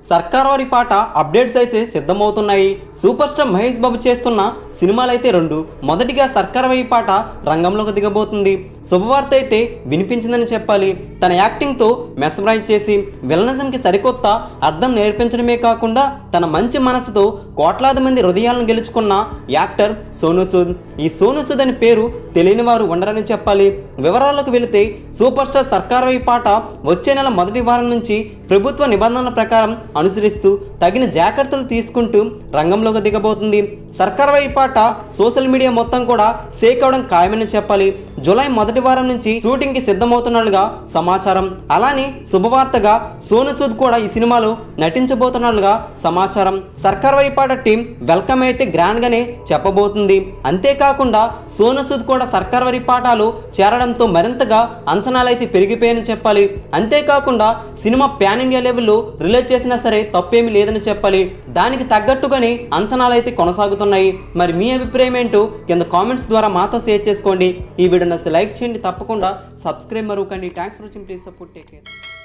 సర్కార్ వారి పాట అప్డేట్స్ అయితే సిద్ధమవుతున్నాయి సూపర్ స్టార్ మహేష్ బాబు చేస్తున్న సినిమాలు అయితే రెండు మొదటిగా సర్కార్ వారి పాట రంగంలోకి దిగబోతుంది శుభవార్త అయితే వినిపించిందని చెప్పాలి తన యాక్టింగ్తో మెస్మరైజ్ చేసి విలనిజంకి సరికొత్త అర్థం నేర్పించడమే కాకుండా తన మంచి మనసుతో కోట్లాది మంది హృదయాలను గెలుచుకున్న యాక్టర్ సోను సూద్ ఈ సోను సూద్ అని పేరు తెలియని వారు ఉండరని చెప్పాలి వివరాలకు వెళితే సూపర్ స్టార్ సర్కార్ వై పాట వచ్చే నెల మొదటి వారం నుంచి ప్రభుత్వ నిబంధనల ప్రకారం అనుసరిస్తూ తగిన జాగ్రత్తలు తీసుకుంటూ రంగంలోకి దిగబోతుంది సర్కార్ వై పాట సోషల్ మీడియా మొత్తం కూడా సేక్ అవడం ఖాయమని చెప్పాలి జూలై మొదటి వారం నుంచి షూటింగ్ కి సిద్ధమవుతున్నట్లుగా సమాచారం అలానే శుభవార్తగా సోను సూద్ కూడా ఈ సినిమాలో నటించబోతున్నట్లుగా సమాచారం సర్కార్ వై పాట టీం వెల్కమ్ అయితే గ్రాండ్ గానే చెప్పబోతుంది అంతేకాకుండా సోను సూద్ కూడా సర్కార్ వరి పాఠాలు చేరడంతో మరింతగా అంచనాలు అయితే పెరిగిపోయాయని చెప్పాలి అంతేకాకుండా సినిమా ప్యాన్ ఇండియా లెవెల్లో రిలీజ్ చేసినా సరే తప్పేమీ లేదని చెప్పాలి దానికి తగ్గట్టుగానే అంచనాలు అయితే కొనసాగుతున్నాయి మరి మీ అభిప్రాయం ఏంటో కింద కామెంట్స్ ద్వారా మాతో షేర్ చేసుకోండి ఈ వీడియో నచ్చితే లైక్ చేయండి తప్పకుండా సబ్స్క్రైబ్ మరొకండి thanks for watching please support take care